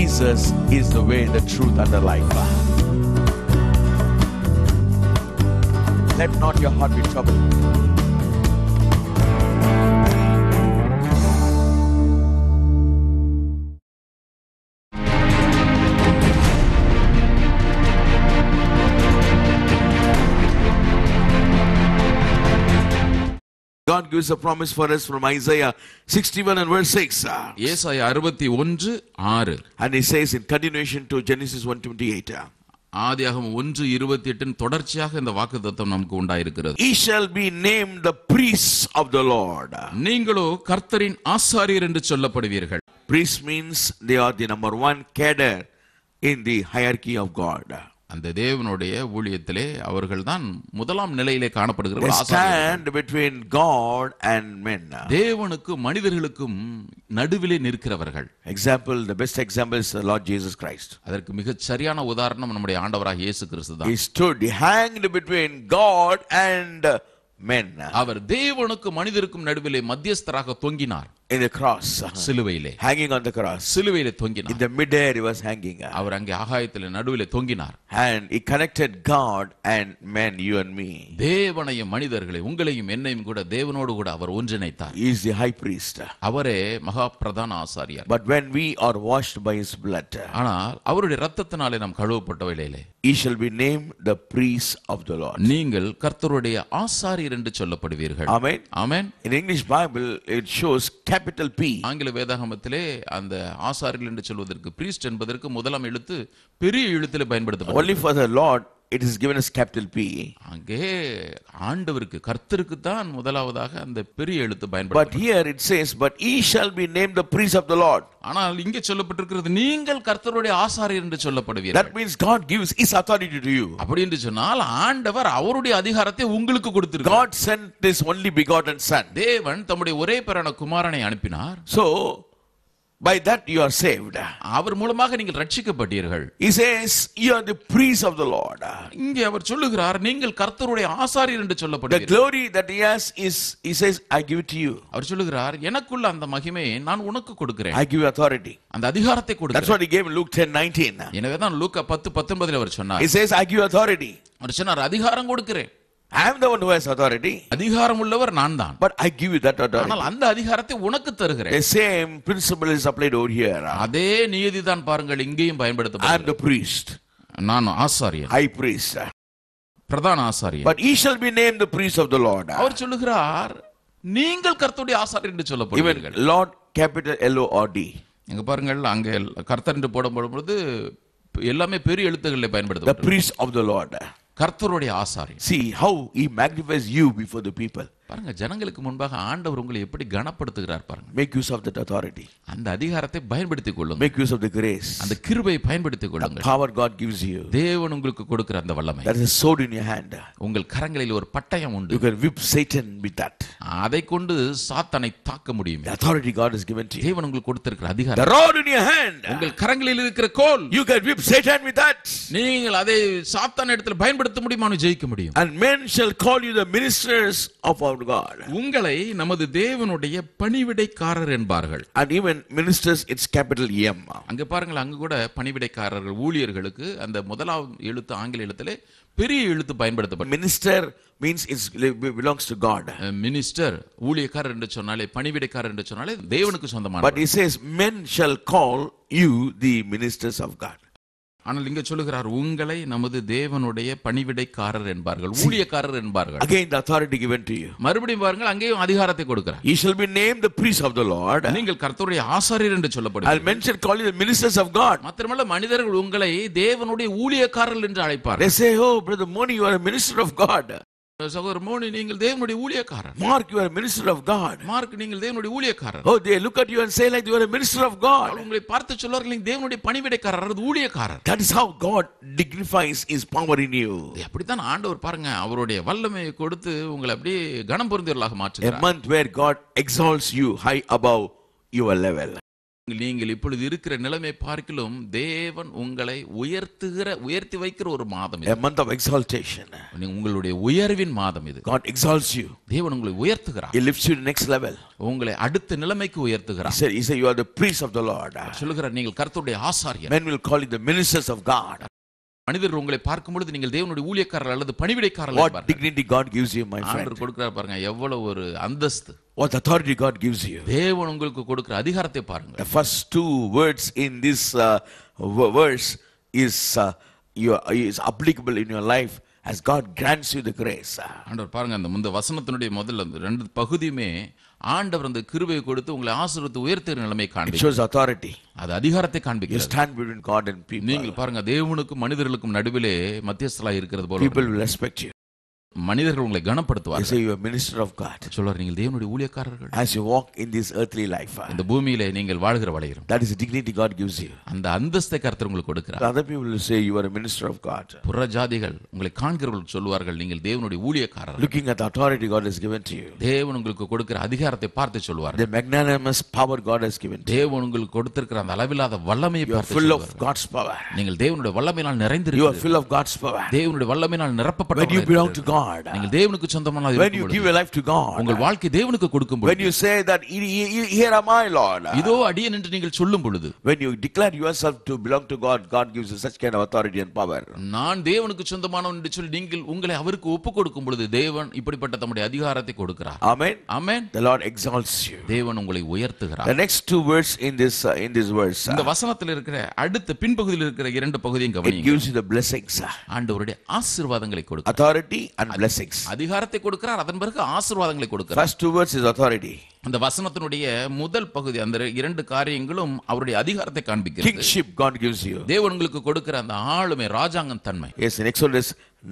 Jesus is the way, the truth, and the life. Let not your heart be troubled. God gives a promise for us from Isaiah 61 and verse 6. uh, ஏசாயா அறுபத்தி ஒன்று ஆறு And he says in continuation to Genesis 128. uh, ஆதியாகம் ஒன்று இருபத்தி எட்டின் தொடர்ச்சியாக இந்த வாக்குத்தத்தம் நமக்கு உண்டாயிருக்கிறது He shall be named the priest of the Lord. நீங்களோ கர்த்தரின் ஆசாரியர் என்று சொல்லப்படுவீர்கள் Priest means they are the number one cadre in the hierarchy of God. அந்த தேவனுடைய ஊழியத்திலே அவர்கள்தான் முதலாம் நிலையிலே They காணப்படுகிறவர்கள் ஆசாரியர்கள். stand between God and men. தேவனுக்கும் மனிதர்களுக்கும் நடுவிலே நிற்கிறவர்கள் Example, the best example is the Lord Jesus Christ. அதற்கு மிகச் சரியான உதாரணம் நம்முடைய ஆண்டவராக இயேசு கிறிஸ்து தான் He stood, he hanged between God and men அவர் தேவனுக்கும் மனிதருக்கும் நடுவிலே மத்தியஸ்தராக தொங்கினார் in the cross, சிலுவையிலே hanging on the cross. சிலுவையிலே In தொங்கினார் the midair, he was hanging. அவர் அங்கே ஆகாயத்திலே நடுவிலே தொங்கினார் And he connected God and men, you and me. தேவனையும் மனிதர்களை உங்களையும் என்னையும் கூட தேவனோடு கூட அவர் ஒன்றிணைத்தார் He is the high priest. அவரே மகா பிரதான ஆசாரியார் But when we are washed by his blood, ஆனால் அவருடைய ரத்தத்தினாலே நாம் கழுவப்பட்ட வேளையிலே he shall be named the priest of the Lord. நீங்கள் கர்த்தருடைய ஆசாரியர் என்று சொல்லப்படுவீர்கள் Amen. Amen In English Bible, it shows capital P. ஆங்கில வேதாகமத்திலே அந்த ஆசாரியர்கள் என்று சொல்வதற்கு பிரீஸ்ட் என்பதற்கு முதலாம் எழுத்து பெரிய எழுத்திலே பயன்படுத்தப்படும் Only for the Lord, it is given as capital P. அங்கே ஆண்டவருக்கு கர்த்தருக்கு தான் முதலாவதாக அந்த பெரிய எழுத்து But பயன்படுத்தப்படும் here it says, But he shall be named the priest of the Lord. ஆனால் இங்கே சொல்லப்பட்டிருக்கிறது நீங்கள் கர்த்தருடைய ஆசாரியர் என்று சொல்லப்படுவீர்கள் That means God gives his authority to you. அப்படி என்று சொன்னால் ஆண்டவர் அவருடைய அதிகாரத்தை உங்களுக்கு கொடுத்திருக்கிறார் God sent this only begotten Son. தேவன் தம்முடைய ஒரே பிறன குமாரனை அனுப்பினார் So, by that you are saved. அவர் மூலமாக நீங்கள் ரட்சிக்கப்பட்டீர்கள் He says, You are the priest of the Lord. இங்கே அவர் சொல்லுகிறார் நீங்கள் கர்த்தருடைய ஆசாரியர் என்று The சொல்லப்படுவீர்கள் glory that he has is, he says, I give it to you. அவர் சொல்லுகிறார் எனக்குள்ள அந்த மகிமையை நான் உனக்கு கொடுக்கிறேன் I give you authority. அந்த அதிகாரத்தை That's கொடுக்கிறேன் what he gave in Luke 10 19. எனவே தான் லூக்கா பத்து பத்தொன்பதுல அவர் சொன்னார் He says, I give you authority. அவர் சொன்னார் அதிகாரம் கொடுக்கிறேன் I am the one who has authority, அதிகாரம் உள்ளவர் நான் தான் but I give you that authority. ஆனால் அந்த அதிகாரத்தை உனக்கு தருகிறேன் The same principle is applied over here. அதே நீதி தான் பாருங்கள் இங்கேயும் I am பயன்படுத்தப்படுகிறது the priest, நான் ஆசாரியன் high priest. பிரதான ஆசாரியன் But he shall be named the priest of the Lord. அவர் சொல்லுகிறார் நீங்கள் கர்த்தருடைய ஆசாரியர் என்று Even சொல்லப்படுவீர்கள் Lord, capital L O R D. இங்க பாருங்கள் அங்கே கர்த்தர் என்று போடப்படும் பொழுது எல்லாமே பெரிய எழுத்துக்களில் The பயன்படுத்தப்படும் priest of the Lord. கர்த்தருடைய ஆசாரியன் See how he magnifies you before the people. பாருங்க ஜனங்களுக்கு முன்பாக ஆண்டவர் உங்களை எப்படி கனப்படுத்துகிறார் பாருங்க Make use of that authority. அந்த அதிகாரத்தை பயன்படுத்திக் கொள்ளுங்க Make use of the grace. அந்த கிருபையை பயன்படுத்திக் The கொள்ளுங்கள் power God gives you. தேவன் உங்களுக்கு கொடுக்கிற அந்த வல்லமை That is a sword in your hand. உங்கள் கரங்களில் ஒரு பட்டயம் உண்டு You can whip Satan with that. அதை கொண்டு சாத்தானை தாக்க முடியும் The authority God has given to you. தேவன் உங்களுக்கு கொடுத்திருக்கிற The அதிகாரம் rod in your hand. உங்கள் கரங்களில் இருக்கிற கோல் You can whip Satan with that. நீங்கள் அதை சாத்தான் இடத்துல பயன்படுத்த முடியுமான்னு ஜெயிக்க முடியும் And men shall call you the ministers of our God. உங்களை நமது தேவனுடைய பணிவிடைக்காரர் என்பார்கள் And even ministers, it's capital M. அங்க பாருங்கள் அங்க கூட பணிவிடைக்காரர்கள் ஊழியர்களுக்கு அந்த முதலாவது எழுத்து ஆங்கில எழுத்திலே பெரிய எழுத்து பயன்படுத்தப்படும் Minister means it belongs to God. Minister ஊழியக்காரர் என்று சொன்னாலே பணிவிடைக்காரர் என்று சொன்னாலே தேவனுக்கு சொந்தமான But he says, men shall call you the ministers of God. ஆனால் இங்க சொல்லுகிறார் உங்களை நமது தேவனுடைய பணிவிடைக்காரர் என்பார்கள் ஊழியக்காரர் என்பார்கள் Again, the authority given to you. மறுபடியும் பாருங்கள் அங்கேயும் அதிகாரத்தை கொடுக்கிறார் He shall be named the priest of the Lord. நீங்கள் கர்த்தருடைய ஆசாரியர் என்று I'll சொல்லப்படுகிறது mention call you the ministers of God. மாத்திரமல்ல மனிதர்கள் உங்களை தேவனுடைய ஊழியக்காரர்கள் என்று அழைப்பார்கள் They say, Oh, Brother Moni, you are a minister of God. சகோதரர் மோனி நீங்கள் தேவனுடைய ஊழியக்காரர் Mark, you are a minister of God. Mark நீங்கள் தேவனுடைய ஊழியக்காரர் Oh, they look at you and say, like you are a minister of God. அவர் உங்களை பார்த்து சொல்வார்கள் நீங்க தேவனுடைய பணிவிடைக்காரர் அல்லது ஊழியக்காரர் That is how God dignifies his power in you. இது அப்படித்தான் ஆண்டவர் பாருங்க அவருடைய வல்லமையை கொடுத்து உங்களை அப்படியே கனம் பொருந்தியவர்களாக A மாற்றுகிறார் month where God exalts you high above your level. நீங்கள் இப்பொழுது இருக்கிற நிலைமை பார்க்கிலும் தேவன் உங்களை உயர்த்துகிற உயர்த்தி வைக்கிற ஒரு மாதம் இது a month of exaltation. நீ- உங்களுடைய உயர்வின் மாதம் இது God exalts you. தேவன் உங்களை உயர்த்துகிறார் He lifts you to the next level. உங்களை அடுத்த நிலைமைக்கு He உயர்த்துகிறார் said, he said, you are the priest of the Lord. சொல்லுகிறார் நீங்கள் கர்த்தருடைய ஆசாரியர் Men will call you the ministers of God. மனிதர்கள் உங்களை பார்க்கும் பொழுது நீங்கள் தேவனுடைய ஊழியக்காரர் அல்லது பணிவிடைக்காரர் What dignity God gives you, my friend. ஆண்டவர் கொடுக்கிறார் பாருங்க எவ்வளவு ஒரு அந்தஸ்து What authority God gives you. தேவன் உங்களுக்கு கொடுக்கிற அதிகாரத்தை பாருங்க The first two words in this uh, v- verse is, uh, your, is applicable in your life as God grants you the grace. ஆண்டவர் பாருங்க அந்த முந்த வசனத்தினுடைய முதல்ல அந்த ரெண்டு பகுதியுமே ஆண்டவர் அந்த கிருபையை கொடுத்து உங்களை ஆசீர்வதித்து உயர்த்துகிற நிலைமை It காண்பி shows authority. அது அதிகாரத்தை You காண்பிக்கிறது stand between God and people. நீங்கள் பாருங்க தேவனுக்கும் மனிதர்களுக்கும் நடுவிலே மத்தியஸ்தலா இருக்கிறது போல People will respect you. மனிதர்கள் உங்களை They கனப்படுத்துவார்கள் say you are minister of God. சொல்வார் நீங்கள் தேவனுடைய ஊழியக்காரர்கள் As you walk in this earthly life, uh, இந்த பூமியிலே நீங்கள் வாழ்கிற வளையிரும் that is the dignity God gives you. அந்த அந்தஸ்தை கர்த்தர் உங்களுக்கு கொடுக்கிறார் The other people will say you are a minister of God. புற ஜாதிகள் உங்களை காண்கிறவர்கள் சொல்வார்கள் நீங்கள் தேவனுடைய ஊழியக்காரர் Looking at the authority God has given to you, தேவன் உங்களுக்கு கொடுக்கிற அதிகாரத்தை பார்த்து சொல்வார்கள் the magnanimous power God has given to you. தேவன் உங்களுக்கு கொடுத்திருக்கிற அந்த அளவில்லாத வல்லமையை You are பார்த்து full சொல்வார்கள் of God's power. நீங்கள் தேவனுடைய வல்லமையினால் You are நிறைந்திருக்கிறீர்கள் full of God's power. தேவனுடைய வல்லமையினால் When you நிரப்பப்பட்ட belong to God, நீங்கள் தேவனுக்கு சொந்தமான when you give your life to God, உங்கள் வாழ்க்கை தேவனுக்கு கொடுக்கும் when பொழுது you say that "Here- here here am I, Lord, இதோ அடியேன் என்று நீங்கள் சொல்லும் பொழுது when you declare yourself to belong to God, God gives you such kind of authority and power. நான் தேவனுக்கு சொந்தமானவன் என்று சொல்லி நீங்கள் உங்களை அவருக்கு ஒப்பு கொடுக்கும் பொழுது தேவன் இப்படிப்பட்ட தம்முடைய அதிகாரத்தை கொடுக்கிறார் Amen. Amen The Lord exalts you. தேவன் உங்களை உயர்த்துகிறார் The next two words in this uh, in this verse, uh, இந்த வசனத்தில் இருக்கிற அடுத்த பின்பகுதியில் இருக்கிற இரண்டு பகுதியும் it கவனிங்க gives you the blessings, uh, ஆண்டவருடைய ஆசீர்வாதங்களை கொடுக்கிறார் authority and blessings. அதிகாரத்தை கொடுக்கிறார் அதன் பிறகு ஆசீர்வாதங்களை கொடுக்கிறார் First two words is authority. அந்த வசனத்தினுடைய முதல் பகுதி அந்த இரண்டு காரியங்களும் அவருடைய அதிகாரத்தை காண்பிக்கிறது Kingship God gives you. தேவன் உங்களுக்கு கொடுக்கிற அந்த ஆளுமை ராஜாங்கன் தன்மை Yes, in Exodus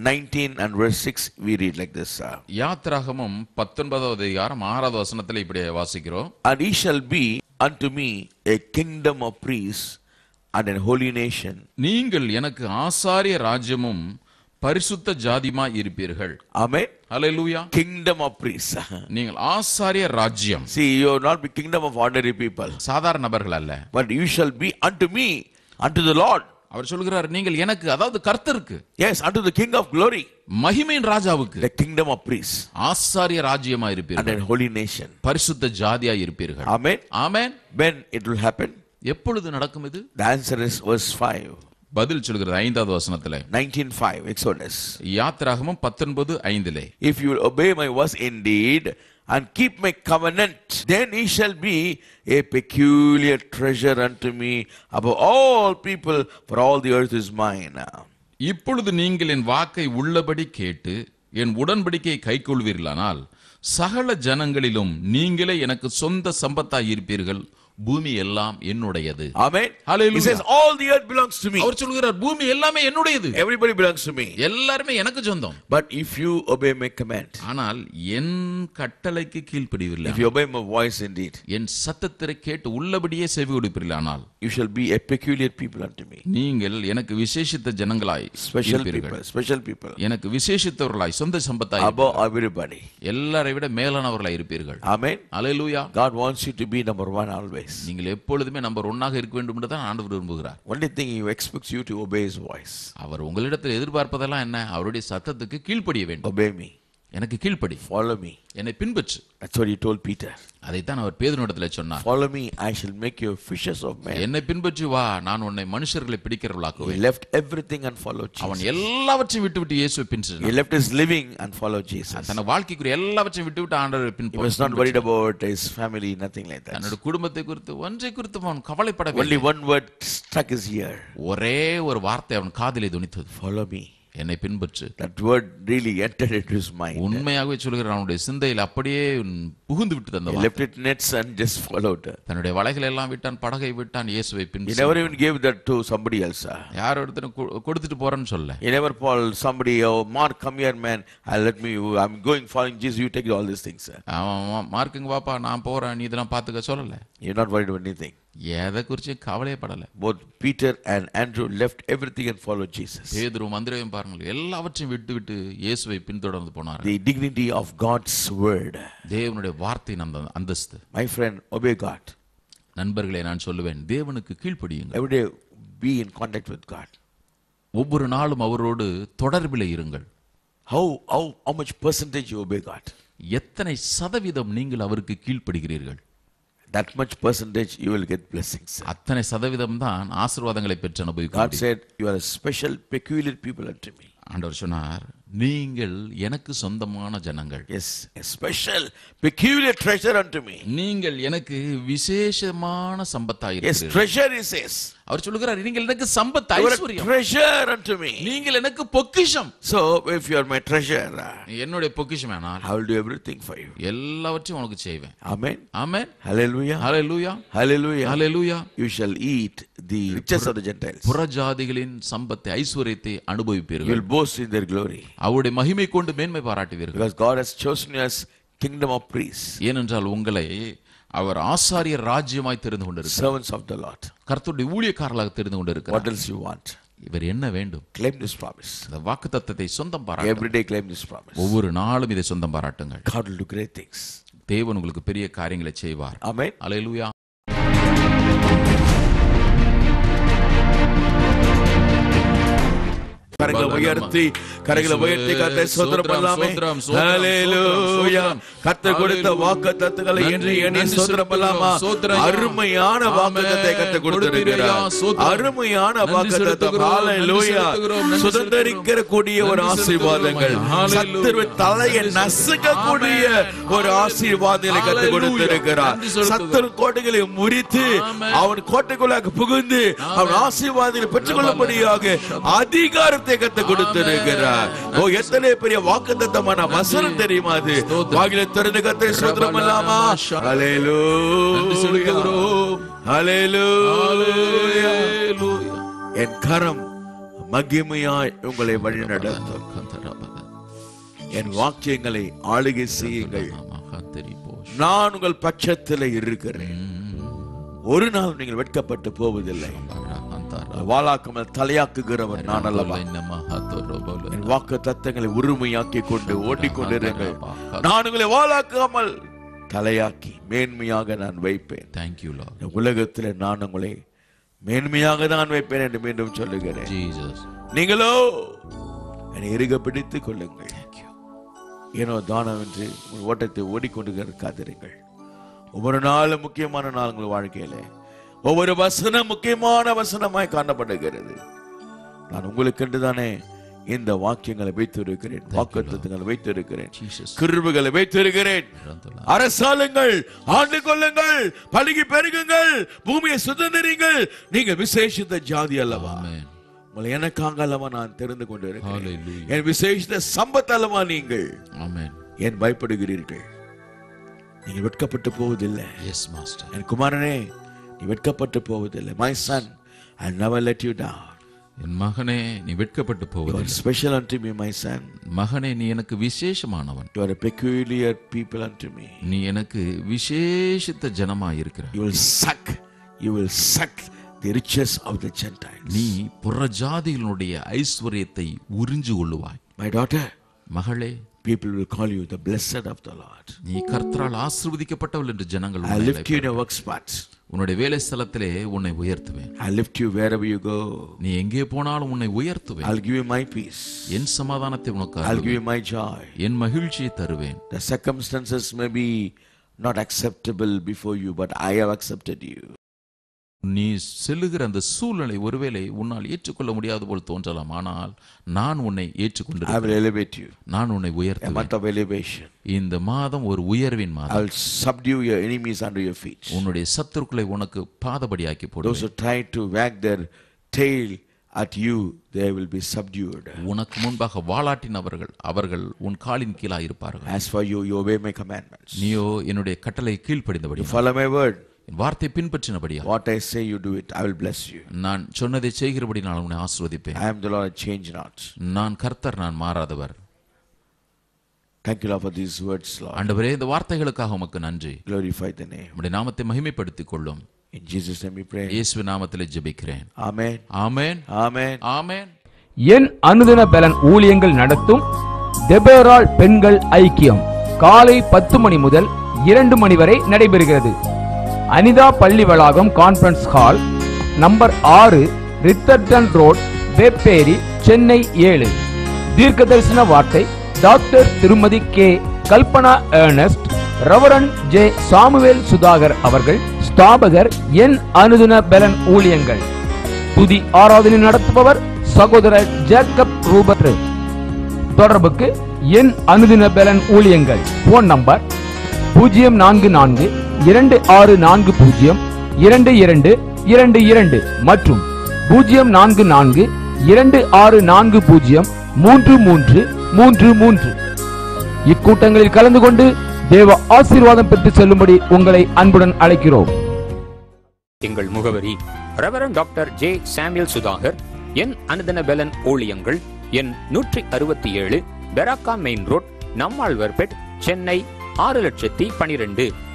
19 and verse 6, we read like this. uh, யாத்திராகமும் பத்தொன்பதாவது அதிகாரம் ஆறாவது வசனத்துல இப்படி வாசிக்கிறோம் And he shall be unto me a kingdom of priests and a holy nation. நீங்கள் எனக்கு ஆசாரிய ராஜ்யமும் பரிசுத்த ஜாதியுமா இருப்பீர்கள் Amen. Hallelujah Kingdom of priests. நீங்கள் ஆசாரிய ராஜ்யம் See, you will not be kingdom of ordinary people, சாதாரண நபர்கள் அல்ல but you shall be unto me, unto the Lord. அவர் சொல்கிறார் நீங்கள் எனக்கு அதாவது கர்த்தருக்கு Yes, unto the King of glory, மகிமையின் ராஜாவுக்கு the kingdom of priests ஆசாரிய ராஜ்யமா and இருப்பீர்கள் a holy nation. பரிசுத்த ஜாதியா இருப்பீர்கள் Amen. Amen When it will happen? எப்பொழுது நடக்கும் இது The answer is verse 5. பதில் சொல்கிறது ஐந்தாவது வசனத்துல 19.5, Exodus. யாத்திராகமும் பத்தொன்பது ஐந்திலே If you will obey my voice indeed and keep my covenant, then he shall be a peculiar treasure unto me above all people, for all the earth is mine. இப்பொழுது நீங்கள் என் வாக்கை உள்ளபடி கேட்டு என் உடன்படிக்கையை கைக்கொள்வீர்களானால் சகல ஜனங்களிலும் நீங்களே எனக்கு சொந்த சம்பத்தாய் இருப்பீர்கள் பூமி எல்லாம் என்னுடையது Amen. Hallelujah. He says, All the earth belongs to me. அவர் சொல்கிறார் பூமி எல்லாமே என்னுடையது Everybody belongs to me. எல்லாருமே எனக்கு சொந்தம் But if you obey my command, ஆனால் என் கட்டளைக்கு கீழ்ப்படிவில்லை if you obey my voice indeed, என் சத்தத்தை கேட்டு உள்ளபடியே செவி கொடுப்பீர்களானால் you shall be a peculiar people unto me. நீங்கள் எனக்கு விசேஷித்த ஜனங்களாய் Special இருப்பீர்கள் people, special people. எனக்கு விசேஷித்தவர்களாய் சொந்த சம்பத்தாய் Above everybody. எல்லாரை விட மேலானவர்களாய் இருப்பீர்கள் Amen. Hallelujah God wants you to be number one always. நீங்கள் எப்பொழுதுமே நம்பர் ஒன்னாக இருக்க வேண்டும் என்று தான் ஆண்டவர் விரும்புகிறார் Only thing He expects you to obey His voice. அவர் உங்களிடத்தில் எதிர்பார்ப்பதெல்லாம் என்ன அவருடைய சத்தத்துக்கு கீழ்ப்படிய வேண்டும் Obey me. எனக்கு கீழ்ப்படி Follow me. என்னை பின்பற்று That's what He told Peter. அதைத்தான் அவர் பேதனிடத்தில் சொன்னார் Follow me, I shall make you fishers of men. என்னை பின்பற்றி வா நான் உன்னை மனுஷர்களை He பிடிக்கிறவளாக்குவேன் left everything and followed அவன் Jesus. எல்லாவற்றையும் விட்டு விட்டு இயேசுவை He பின்பற்றினான் left his living and followed Jesus. தன் வாழ்க்கைக்குரிய எல்லாவற்றையும் விட்டு விட்டு ஆண்டவரை He was not பின்பற்றி worried about his family, nothing like that. தன்னோட குடும்பத்தை குறித்து ஒன்றை குறித்து அவன் கவலைப்படவில்லை Only one word struck his ear. ஒரே ஒரு வார்த்தை அவன் காதிலே துணித்தது Follow me. என்னை பின்பற்று That word really entered into his mind. உண்மையாகவே சொல்கிறேன் அவனுடைய சிந்தையில் அப்படியே புகுந்து விட்டு அந்த He left it nets and just followed. தன்னுடைய வலைகளை எல்லாம் விட்டான் படகை விட்டான் இயேசுவை He bin never even gave that to somebody else. யார் ஒருத்தனை கு- கொடுத்துட்டு போறேன்னு சொல்ல He never called somebody, oh, Mark, come here, man. I'll let me, I'm going following Jesus. You take all these things. அவன் மா- மார்க்குங்க பாப்பா நான் போறேன் நீ இதெல்லாம் பாத்துக்க சொல்லல You're not worried about anything. எதை குறிச்சு கவலையே படல Both Peter and Andrew left everything and followed Jesus. பேதுரு மந்திரவையும் பாருங்கள் எல்லாவற்றையும் விட்டு விட்டு இயேசுவை பின்தொடர்ந்து போனார் The dignity of God's word. தேவனுடைய வார்த்தையின் அந்த அந்தஸ்து My friend, obey God. நண்பர்களே நான் சொல்லுவேன் தேவனுக்கு கீழ்ப்படியுங்கள் Every day be in contact with God. ஒவ்வொரு நாளும் அவரோடு தொடர்பில் இருங்கள் How, how, how much percentage you obey God? எத்தனை சதவீதம் நீங்கள் அவருக்கு கீழ்ப்படுகிறீர்கள் That much percentage you will get blessings. அத்தனை சதவீதம் தான் ஆசீர்வாதங்களை பெற்று அனுபவிக்க God முடியும். said, You are a special, peculiar people unto me. ஆண்டவர் சொன்னார் நீங்கள் எனக்கு சொந்தமான ஜனங்கள் Yes, a special, peculiar treasure unto me. நீங்கள் எனக்கு விசேஷமான Yes, சம்பத்தாயிருக்கிறீர்கள் treasure, he says. அவர் சொல்லுகிறார் நீங்கள் எனக்கு சம்பத் You are a ஐஸ்வர்யம் treasure unto me. நீங்கள் எனக்கு பொக்கிஷம் So, if you are my treasure, uh, என்னுடைய பொக்கிஷம் ஆனால் I will do everything for you. எல்லாவற்றையும் உனக்கு செய்வேன் Amen. Amen Hallelujah. Hallelujah Hallelujah. Hallelujah You shall eat the riches of the Gentiles. புறஜாதிகளின் சம்பத்தை ஐஸ்வர்யத்தை You அனுபவிப்பீர்கள் will boast in their glory. அவருடைய மகிமை கொண்டு மேன்மை பாராட்டுவீர்கள் Because God has chosen you as kingdom of priests, ஏனென்றால் உங்களை அவர் ஆசாரியர் ராஜ்யமாய் தெரிந்து கொண்டிருக்கிறார் servants of the Lord. கர்த்தருடைய ஊழியக்காரர்களாக தெரிந்து கொண்டிருக்கிறார் What else you want? இவர் என்ன வேண்டும் Claim this promise. இந்த வாக்கு தத்தத்தை சொந்தம் பாராட்டு Every day claim this promise. ஒவ்வொரு நாளும் இதை சொந்தம் பாராட்டுங்கள் God will do great things. தேவன் உங்களுக்கு பெரிய காரியங்களை செய்வார் Amen. அலையலுயா கரங்களை உயர்த்தி கரங்களை உயர்த்தி கத்தை சோதரம் பண்ணலாமே சோத்திரம், சோத்திரம், ஹalleluya சோத்திரம். கத்த கொடுத்த ஹalleluya. வாக்குத்தத்தங்களை நன்றி, எண்ணி எண்ணி நன்றி சோதரம் பண்ணலாமா சோத்திரம். அருமையான ஆமென். வாக்குத்தத்தை கத்த கொடுத்திருக்கிறார் கொடுத்தீரையா, சோத்திரம். அருமையான நன்றி வாக்குத்தத்தம் செலுத்துகிறோம், நன்றி ஹalleluya செலுத்துகிறோம், நன்றி சுதந்தரிக்கிற கூடிய ஒரு நன்றி ஆசீர்வாதங்கள் செலுத்துகிறோம், ஹalleluya. சத்துருவ தலையை நன்றி நசுக்க கூடிய ஆமென். ஒரு ஆசீர்வாதங்களை கத்து ஹalleluya. கொடுத்திருக்கிறார் நன்றி செலுத்துகிறோம். சத்துரு கோட்டைகளை முறித்து ஆமென். அவன் கோட்டைக்குள்ளாக புகுந்து அவன் ஆசீர்வாதங்களை பெற்றுக்கொள்ளும்படியாக அதிகாரத்தை கத்து கொடுத்திருக்கிறார் ஓ எத்தனை பெரிய வாக்குத்தத்தமான வசனம் தெரியுமா அது ஸ்தோத்திரம். வாயில திறந்து கத்தை சோதரம் பண்ணலாமா நன்றி ஹalleluya செலுத்துகிறோம். ஹalleluya ஹalleluya. என் கரம் மகிமையாய் உங்களை வழிநடத்தும் என் வாக்கியங்களை ஆளுகை செய்யுங்கள் நான் உங்கள் பட்சத்தில் இருக்கிறேன் ஒரு நாள் நீங்கள் வெட்கப்பட்டு போவதில்லை வாளாக்காமல் தலையாக்குகிறவர் நான் அல்லவா என் வாக்கு தத்தங்களை உரிமையாக்கி கொண்டு ஓடிக்கொண்டிருங்கள் நான் உங்களை வாளாக்காமல் தலையாக்கி மேன்மையாக நான் வைப்பேன் தேங்க்யூ லார்ட் இந்த உலகத்தில் நான் உங்களை மேன்மையாக தான் வைப்பேன் என்று மீண்டும் சொல்லுகிறேன் ஜீசஸ் நீங்களோ என்னை இறுக பிடித்துக் கொள்ளுங்கள் ஏனோ தானம் என்று உங்கள் ஓட்டத்தை ஓடிக்கொண்டு இருக்காதிருங்கள் ஒவ்வொரு நாளும் முக்கியமான நாள் உங்கள் வாழ்க்கையில ஒவ்வொரு வசனம் முக்கியமான வசனமாய் காணப்படுகிறது நான் உங்களுக்கென்று தானே இந்த வாக்கியங்களை வைத்திருக்கிறேன் வாக்குத்தங்களை வைத்திருக்கிறேன் ஜீசஸ் கிருபுகளை வைத்திருக்கிறேன் அரசாளுங்கள் ஆண்டு கொள்ளுங்கள் பழுகி பெருகுங்கள் பூமியை சுதந்திரிங்கள் நீங்கள் விசேஷித்த ஜாதி அல்லவா ஆமென் உங்களை எனக்காக அல்லவா நான் தெரிந்து கொண்டு இருக்கிறேன் ஹalleluya என் விசேஷித்த சம்பத் அல்லவா நீங்கள் ஆமென் ஏன் பயப்படுகிறீர்கள் நீங்கள் வெட்கப்பட்டு போவதில்லை எஸ் மாஸ்டர் என் குமாரனே நீ வெட்கப்பட்டு போவதில்லை my son I never let you down என் மகனே நீ வெட்கப்பட்டு you are போவதில்லை special unto me my son மகனே நீ எனக்கு விசேஷமானவன் you are a peculiar people unto me நீ எனக்கு விசேஷித்த ஜனமாய் இருக்கிற you will suck you will suck the riches of the gentiles நீ புறஜாதிகளுடைய ஐஸ்வர்யத்தை உறிஞ்சு கொள்ளுவாய் my daughter மகளே people will call you the blessed of the lord நீ கர்த்தரால் ஆசீர்வதிக்கப்பட்டவள் என்று ஜனங்கள் i உன்னை lift you in அழைப்பார்கள். your work spots உன்னுடைய வேலை ஸ்தலத்திலே உன்னை உயர்த்துவேன் i lift you wherever you go நீ எங்கே போனாலும் உன்னை உயர்த்துவேன் i'll give you my peace என் சமாதானத்தை உனக்கு i'll give அருளுவேன். you my joy என் மகிழ்ச்சியை தருவேன் the circumstances may be not acceptable before you but i have accepted you நீ செல்லுகிற அந்த சூழ்நிலை ஒருவேளை உன்னால் ஏற்றுக்கொள்ள முடியாது போல் தோன்றலாம் ஆனால் நான் உன்னை i ஏற்றுக்கொண்டிருக்கிறேன் will elevate you நான் உன்னை a உயர்த்துவேன் month of elevation இந்த மாதம் ஒரு உயர்வின் i மாதம் will subdue your enemies under your feet உன்னுடைய சத்துருக்களை உனக்கு பாதபடியாக்கி those போடுவேன் who try to wag their tail at you they will be subdued உனக்கு முன்பாக வாளாட்டினவர்கள் அவர்கள் உன் காலின் கீழாய் இருப்பார்கள் as for you you obey my commandments நீயோ என்னுடைய கட்டளை கீழ்ப்படிந்தபடி follow my word என் வார்த்தை பின்பற்றினபடியா what i say you do it i will bless you நான் சொன்னதை செய்கிறபடி நான் உன்னை ஆசிர்வதிப்பேன் i am the lord change not நான் கர்த்தர் நான் மாறாதவர் thank you lord for these words lord ஆண்டவரே இந்த வார்த்தைகளுக்காக உமக்கு நன்றி glorify the name உம்முடைய நாமத்தை மகிமைப்படுத்திக் கொள்ளும் in jesus name we pray இயேசு நாமத்திலே ஜெபிக்கிறேன் amen ஆமென் amen ஆமென் என் அனுதின பலன் ஊழியங்கள் நடத்தும் டெபேராள் பெண்கள் ஐக்கியம் காலை பத்து மணி முதல் இரண்டு மணி வரை நடைபெறுகிறது அனிதா பள்ளி வளாகம் கான்ஃபரன்ஸ் ஹால் நம்பர் ஆறு ரித்தர்டன் ரோட் வேப்பேரி சென்னை ஏழு தீர்க்கதரிசன வார்த்தை டாக்டர் திருமதி K Kalpana Ernest reverend J Samuel Sudhakar அவர்கள் ஸ்தாபகர் என் அனுதின பெலன் ஊழியங்கள் துதி ஆராதனை நடத்துபவர் சகோதரர் ஜேக்கப் ரூபர்ட் தொடர்புக்கு என் அனுதின பெலன் ஊழியங்கள் போன் நம்பர் பூஜ்ஜியம் நான்கு நான்கு இரண்டு ஆறு நான்கு பூஜ்ஜியம் இரண்டு இரண்டு இரண்டு இரண்டு மற்றும் பூஜ்ஜியம் நான்கு நான்கு இரண்டு ஆறு நான்கு பூஜ்ஜியம் மூன்று மூன்று மூன்று மூன்று இக்கூட்டங்களில் கலந்து கொண்டு தேவ ஆசீர்வாதம் பெற்று செல்லும்படி உங்களை அன்புடன் அழைக்கிறோம் எங்கள் முகவரி reverend doctor J Samuel Sudhakar என் அனுதின பெலன் ஊழியங்கள் எண் நூற்றி அறுபத்தி ஏழு Beracah main road Nammalwarpet Chennai ஆறு லட்சத்தி பனிரெண்டு